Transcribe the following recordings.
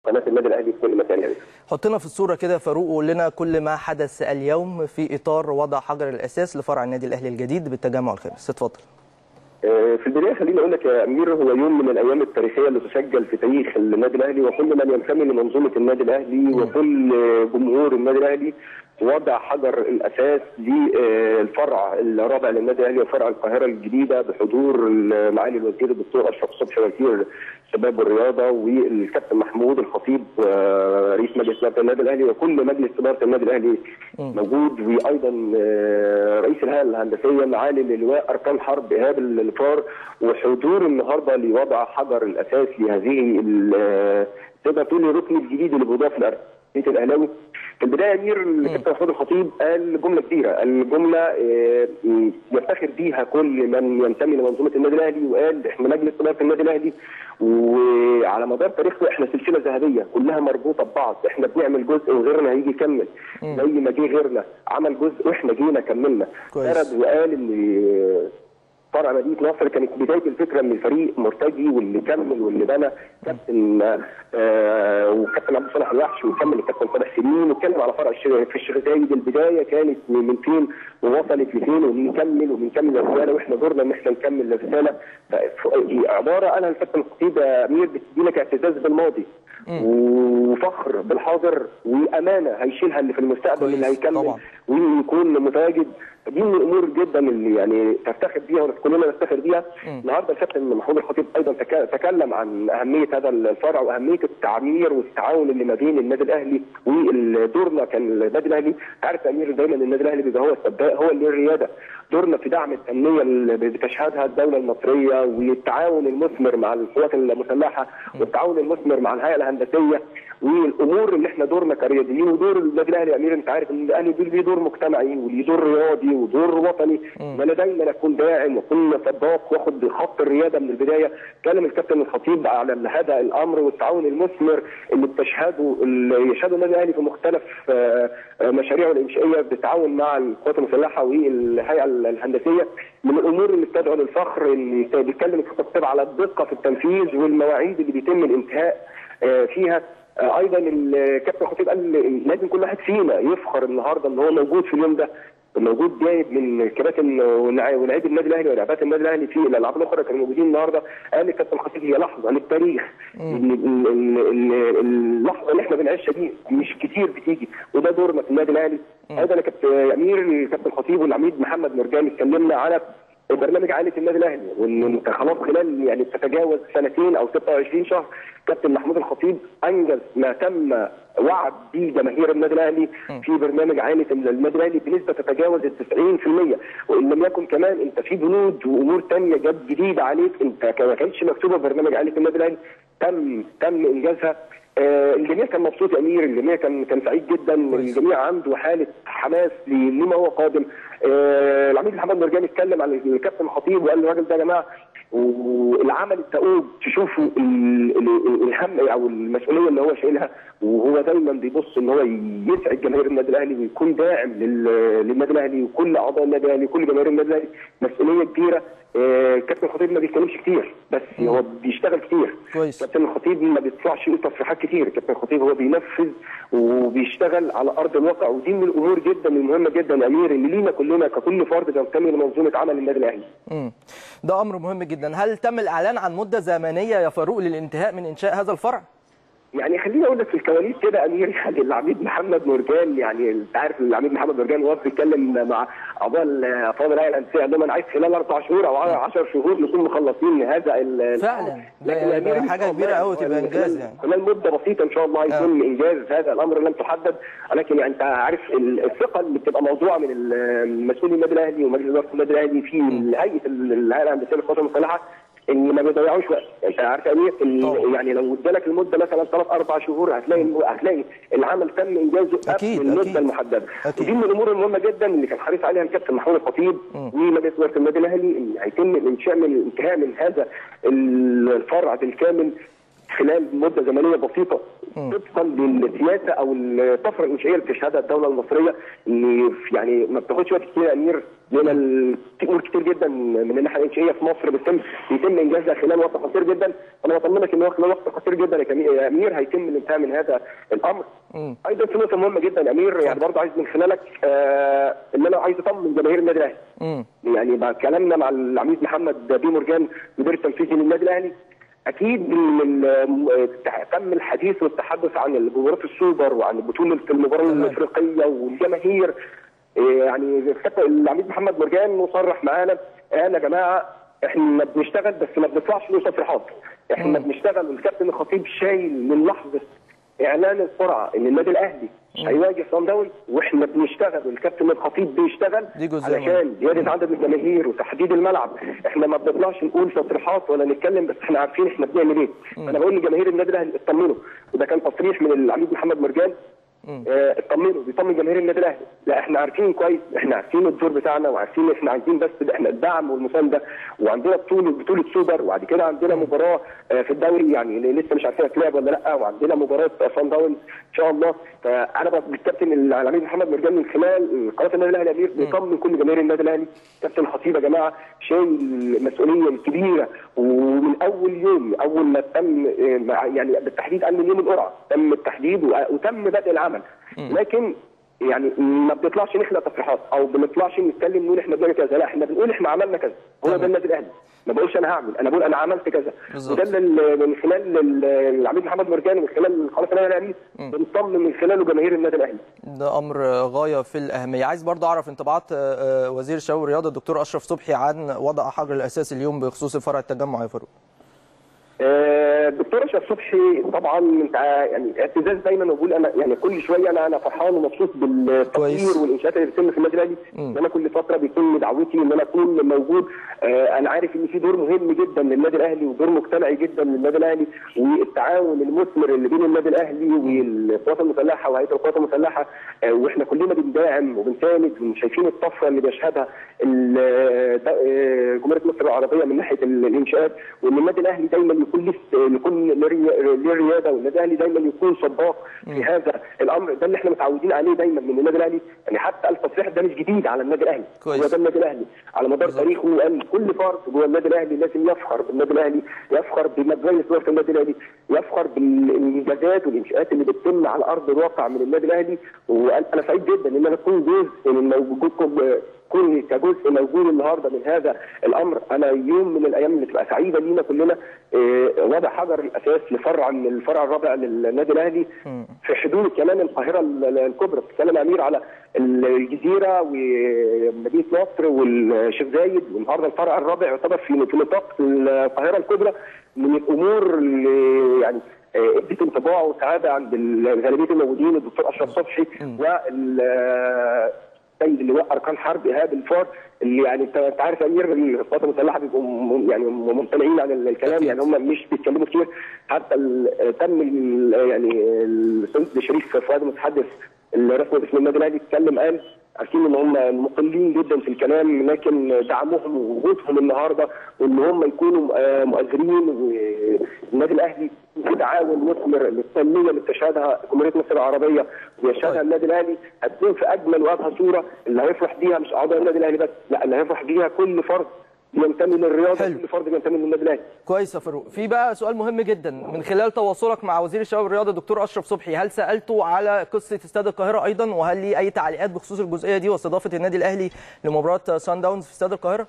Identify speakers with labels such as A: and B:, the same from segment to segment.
A: قناه النادي الاهلي في كل مكان يعني.
B: حطنا في الصوره كده فاروق وقول لنا كل ما حدث اليوم في اطار وضع حجر الاساس لفرع النادي الاهلي الجديد بالتجمع الخامس اتفضل
A: في البدايه خليني اقول لك يا امير هو يوم من الايام التاريخيه اللي تسجل في تاريخ النادي الاهلي وكل من ينتمي لمنظومه النادي الاهلي وكل جمهور النادي الاهلي وضع حجر الاساس للفرع الرابع للنادي الاهلي وفرع القاهره الجديده بحضور معالي الوزير الدكتور اشرف صبحي وزير الشباب والرياضه والكابتن محمود الخطيب رئيس مجلس اداره النادي الاهلي وكل مجلس اداره النادي الاهلي موجود وايضا رئيس الهيئه الهندسيه معالي اللواء اركان حرب ايهاب الفار وحضور النهارده لوضع حجر الاساس لهذه تقدر تقول الركن الجديد اللي بيضاف لارضيه الاهلاوي في البدايه امير الكابتن محمود الخطيب قال جمله كبيره الجمله يفتخر بيها كل من ينتمي لمنظومه النادي الاهلي وقال احنا مجلس اداره النادي الاهلي وعلى مدار تاريخنا احنا سلسله ذهبيه كلها مربوطه ببعض احنا بنعمل جزء وغيرنا هيجي يكمل زي ما جه غيرنا عمل جزء واحنا جينا كملنا فرد وقال ان فرع مدينه نصر كانت بدايه الفكره من الفريق مرتجي واللي كمل واللي بنى كابتن آه وكابتن عبد الصالح الوحش وكمل الكابتن صالح سليم واتكلم على فرع في الشيخ زايد البدايه كانت من فين ووصلت لفين وبنكمل وبنكمل الرساله واحنا دورنا ان احنا نكمل الرساله عباره قالها الكابتن الخطيب يا امير بتدي لك اعتزاز بالماضي وفخر بالحاضر وامانه هيشيلها اللي في المستقبل اللي هيكمل طبعا. ويكون متواجد دي من الامور جدا اللي يعني تفتخر بيها وكلنا نفتخر بيها النهارده الكابتن محمود الخطيب ايضا تكلم عن اهميه هذا الفرع واهميه التعمير والتعاون اللي ما بين النادي الاهلي ودورنا كان النادي الاهلي عارف يا امير دايما النادي الاهلي بيبقى هو السباق هو اللي الرياده دورنا في دعم التنميه اللي بتشهدها الدوله المصريه والتعاون المثمر مع القوات المسلحه والتعاون المثمر مع الهيئه الهندسيه والامور اللي احنا دورنا كرياضيين ودور النادي الاهلي يا امير انت عارف ان الاهلي ليه دور مجتمعي وليه دور رياضي ودور وطني وانا دايما اكون داعم واكون سباق واخد خط الرياده من البدايه كلم الكابتن الخطيب على هذا الامر والتعاون المثمر اللي بتشهده اللي يشهده النادي الاهلي في مختلف مشاريعه الانشائيه بالتعاون مع القوات المسلحه والهيئه الهندسيه من الامور اللي بتدعو للفخر ان بيتكلم الكابتن على الدقه في التنفيذ والمواعيد اللي بيتم الانتهاء فيها ايضا الكابتن خطيب قال لازم كل واحد فينا يفخر النهارده ان هو موجود في اليوم ده موجود جايب من كباتن ولاعيبه النادي الاهلي ولاعبات النادي الاهلي في الالعاب الاخرى كانوا موجودين النهارده قال الكابتن خطيب هي لحظه للتاريخ اللحظه اللي احنا بنعيشها دي مش كتير بتيجي وده دورنا في النادي الاهلي ايضا يا كابتن امير الكابتن خطيب والعميد محمد مرجان اتكلمنا على برنامج عائله النادي الاهلي وان انت خلاص خلال يعني تتجاوز سنتين او 26 شهر كابتن محمود الخطيب انجز ما تم وعد به جماهير النادي الاهلي في برنامج عائله النادي الاهلي بنسبه تتجاوز ال 90% وان لم يكن كمان انت في بنود وامور ثانيه جت جديده عليك انت ما كانتش مكتوبه في برنامج عائله النادي الاهلي تم تم انجازها آه الجميع كان مبسوط يا امير الجميع كان كان سعيد جدا الجميع عنده حاله حماس لما هو قادم آه العميد محمد مرجان اتكلم عن الكابتن الخطيب وقال للراجل ده يا جماعه والعمل التؤوب تشوفوا الهم او المسؤوليه اللي هو شايلها وهو دايما بيبص ان هو يسعد جماهير النادي الاهلي ويكون داعم للنادي الاهلي وكل اعضاء النادي الاهلي وكل جماهير النادي الاهلي مسؤوليه كبيره كابتن الخطيب ما بيتكلمش كتير بس م. هو بيشتغل كتير
B: كويس
A: كابتن الخطيب ما بيطلعش له تصريحات كتير كابتن الخطيب هو بينفذ وبيشتغل على ارض الواقع ودي من الامور جدا المهمه جدا يا امير اللي لينا كلنا ككل فرد بينتمي لمنظومه عمل النادي الاهلي
B: ده امر مهم جدا هل تم الاعلان عن مده زمنيه يا فاروق للانتهاء من انشاء هذا الفرع
A: يعني خليني اقول لك في الكواليس كده امير يعني العميد محمد مرجان يعني انت عارف العميد محمد مرجان وهو بيتكلم مع اعضاء افراد الهيئه الهندسيه قال لهم انا عايز خلال اربع شهور او 10 شهور نكون مخلصين هذا
B: فعلا لكن حاجه كبيره قوي تبقى انجاز يعني
A: خلال مده بسيطه ان شاء الله هيكون انجاز هذا الامر لم تحدد ولكن يعني انت عارف الثقه اللي بتبقى موضوعه من المسؤولين النادي الاهلي ومجلس اداره النادي الاهلي في هيئه الهيئه الهندسيه للقوات المسلحه ان ما بيضيعوش وقت انت عارف يا امير يعني لو ادالك المده مثلا ثلاث اربع شهور هتلاقي هتلاقي العمل تم انجازه قبل المده المحدده ودي من الامور المهمه جدا اللي كان حريص عليها الكابتن محمود الخطيب ومجلس اداره النادي الاهلي ان هيتم الانشاء من الانتهاء من هذا الفرع بالكامل خلال مده زمنيه بسيطه طبقا للسياسه او الطفره الانشائيه اللي بتشهدها الدوله المصريه ان يعني ما بتاخدش وقت كتير يا امير لان امور كتير جدا من الناحيه الانشائيه في مصر بيتم بيتم انجازها خلال وقت قصير جدا انا بطمنك ان هو خلال وقت قصير جدا يا كمي- يا امير هيتم الانتهاء من هذا الامر
B: مم.
A: ايضا في نقطه مهمه جدا يا امير يعني برضه عايز من خلالك آه ان انا عايز اطمن جماهير النادي الاهلي
B: مم.
A: يعني بعد كلامنا مع العميد محمد بي مرجان مدير التنفيذي للنادي الاهلي اكيد من ال- تم الحديث والتحدث عن بطولات السوبر وعن بطوله المباراه
B: تمام.
A: الافريقيه والجماهير إيه يعني حتى العميد محمد مرجان مصرح معانا قال يا جماعه احنا بنشتغل بس ما بنطلعش له تصريحات احنا بنشتغل والكابتن الخطيب شايل من لحظه اعلان القرعه ان النادي الاهلي هيواجه صن داونز واحنا بنشتغل والكابتن الخطيب بيشتغل
B: دي جزئية
A: علشان زياده عدد الجماهير وتحديد الملعب احنا ما بنطلعش نقول تصريحات ولا نتكلم بس احنا عارفين احنا بنعمل ايه انا بقول لجماهير النادي الاهلي اطمنوا وده كان تصريح من العميد محمد مرجان آه، اطمنوا بيطمن جماهير النادي الاهلي لا احنا عارفين كويس احنا عارفين الدور بتاعنا وعارفين احنا عايزين بس احنا الدعم والمسانده وعندنا بطوله بطوله سوبر وبعد كده عندنا مباراه آه، في الدوري يعني لسه مش عارفين هتلعب ولا لا وعندنا مباراه صن داونز ان شاء الله فانا بقى بالكابتن العميد محمد مرجان من خلال قناه النادي الاهلي يا امير بيطمن كل جماهير النادي الاهلي كابتن الخطيب يا جماعه شايل المسؤوليه الكبيره ومن اول يوم اول ما تم آه، مع- يعني بالتحديد قال من يوم القرعه تم التحديد و- وتم بدء العمل لكن يعني ما بنطلعش نخلق تصريحات او بنطلعش نتكلم نقول احنا بنعمل كذا لا احنا بنقول احنا عملنا كذا هو
B: تمام.
A: ده النادي الاهلي ما بقولش انا هعمل انا بقول انا عملت كذا
B: بالظبط.
A: وده اللي من خلال ال- العميد محمد مرجان ومن خلال قناه النادي الاهلي بنطمن من خلاله جماهير النادي الاهلي
B: ده امر غايه في الاهميه عايز برضه اعرف انطباعات آه، آه، وزير الشباب والرياضه الدكتور اشرف صبحي عن وضع حجر الاساس اليوم بخصوص فرع التجمع يا فاروق
A: آه، الدكتور اشرف صبحي طبعا انت ع- يعني اعتزاز دايما بقول انا يعني كل شويه انا انا فرحان ومبسوط
B: كويس.
A: بالتطوير والانشاءات اللي بتتم في النادي الاهلي
B: مم.
A: ان انا كل فتره بيكون دعوتي ان انا اكون موجود آه، انا عارف ان في دور مهم جدا للنادي الاهلي ودور مجتمعي جدا للنادي الاهلي والتعاون المثمر اللي بين النادي الاهلي والقوات المسلحه وهيئه القوات المسلحه آه، واحنا كلنا بندعم وبنساند وشايفين الطفره اللي بيشهدها ال- دا- آه، جمهوريه مصر العربيه من ناحيه ال- الانشاءات وان النادي الاهلي دايما يكون ليه يكون ليه ري- ليه رياده والنادي الاهلي دايما يكون سباق في هذا الامر ده اللي احنا متعودين عليه دايما من النادي الاهلي يعني حتى التصريح ده مش جديد على النادي الاهلي
B: كويس.
A: هو ده النادي الاهلي على مدار
B: بالظبط.
A: تاريخه قال كل فرد جوه النادي الاهلي لازم يفخر بالنادي الاهلي يفخر بمجالس اداره النادي الاهلي يفخر بالانجازات والانشاءات اللي بتتم على ارض الواقع من النادي الاهلي وقال انا سعيد جدا ان انا اكون جزء من وجودكم كوني كجزء موجود النهارده من هذا الامر انا يوم من الايام اللي تبقى سعيده لينا كلنا آه، وضع حجر الاساس لفرع من الفرع الرابع للنادي الاهلي في حدود كمان القاهره ال- الكبرى بتتكلم يا امير على الجزيره ومدينه نصر والشيخ زايد والنهارده الفرع الرابع يعتبر في في نطاق القاهره الكبرى من الامور اللي يعني آه، ادت انطباع وسعاده عند ال- غالبيه الموجودين الدكتور اشرف صبحي وال السيد اللي وقع اركان حرب ايهاب الفار اللي يعني انت أنت عارف يا امير القوات المسلحه بيبقوا م- يعني ممتنعين عن الكلام
B: أكيد.
A: يعني هم مش بيتكلموا كتير حتى ال- تم ال- يعني الاستاذ شريف فؤاد المتحدث الرسمي باسم النادي الاهلي اتكلم قال عارفين ان هم مقلين جدا في الكلام لكن دعمهم ووجودهم النهارده وان هم يكونوا آه، مؤثرين والنادي الاهلي في تعاون مثمر للتنميه اللي بتشهدها جمهوريه مصر العربيه ويشهدها
B: طيب.
A: النادي الاهلي هتكون في اجمل وابهى صوره اللي هيفرح بيها مش اعضاء النادي الاهلي بس لا اللي هيفرح بيها كل فرد بينتمي للرياضه
B: حلو.
A: كل فرد بينتمي للنادي الاهلي
B: كويس يا فاروق في بقى سؤال مهم جدا من خلال تواصلك مع وزير الشباب والرياضه الدكتور اشرف صبحي هل سالته على قصه استاد القاهره ايضا وهل ليه اي تعليقات بخصوص الجزئيه دي واستضافه النادي الاهلي لمباراه سان داونز في استاد القاهره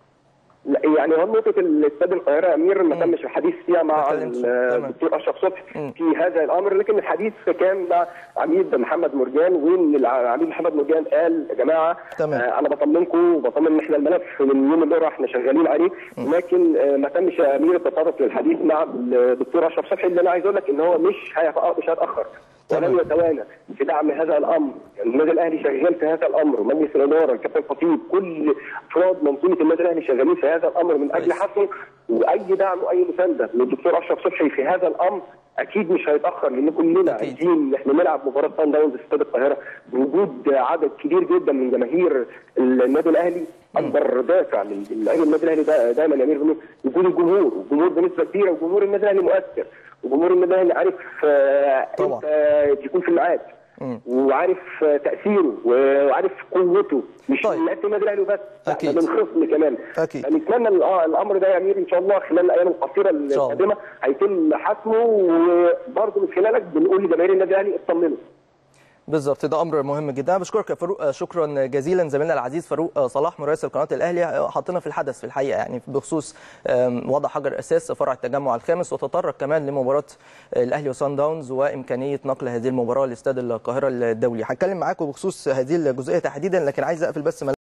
A: لا يعني هو نقطة الاستاد القاهرة يا أمير ما تمش الحديث فيها مع
B: ما اتكلمتش. تمام.
A: الدكتور أشرف صبحي
B: مم.
A: في هذا الأمر لكن الحديث كان مع عميد محمد مرجان وإن العميد محمد مرجان قال يا جماعة
B: تمام.
A: آه أنا بطمنكم وبطمن إن إحنا الملف من يوم القرعة إحنا شغالين عليه لكن آه ما تمش يا أمير التطرق للحديث مع الدكتور أشرف صبحي اللي أنا عايز أقول لك إن هو مش هيتأ- مش هيتأخر ولن
B: تمام.
A: يتوانى في دعم هذا الامر، يعني النادي الاهلي شغال في هذا الامر، مجلس الاداره، الكابتن الخطيب، كل افراد منظومه النادي الاهلي شغالين في هذا الامر من اجل
B: كويس.
A: حسنه واي دعم واي مسانده للدكتور اشرف صبحي في هذا الامر اكيد مش هيتاخر لان كلنا
B: أكيد.
A: عايزين ان احنا نلعب مباراه سان داونز في استاد القاهره بوجود عدد كبير جدا من جماهير النادي الاهلي اكبر دافع للاهلي النادي الاهلي دا- دايما يا امير إنه وجود الجمهور الجمهور بنسبه كبيره وجمهور النادي الاهلي مؤثر وجمهور النادي الاهلي عارف آه،
B: طبعا.
A: امتى يكون في الميعاد
B: مم.
A: وعارف آه، تاثيره وعارف قوته مش
B: طيب.
A: من لعيبه النادي الاهلي وبس لا،
B: أكيد.
A: ده من خصم كمان
B: أكيد.
A: نتمنى ال- آه، الامر ده يا امير ان شاء الله خلال الايام القصيره
B: شاء الله.
A: القادمه هيتم حسمه وبرضه من خلالك بنقول لجماهير النادي الاهلي اطمنوا
B: بالظبط ده امر مهم جدا أنا بشكرك يا فاروق شكرا جزيلا زميلنا العزيز فاروق صلاح مراسل قناه الاهلي حطينا في الحدث في الحقيقه يعني بخصوص آم، وضع حجر اساس فرع التجمع الخامس وتطرق كمان لمباراه الاهلي وسان داونز وامكانيه نقل هذه المباراه لاستاد القاهره الدولي هتكلم معاكم بخصوص هذه الجزئيه تحديدا لكن عايز اقفل بس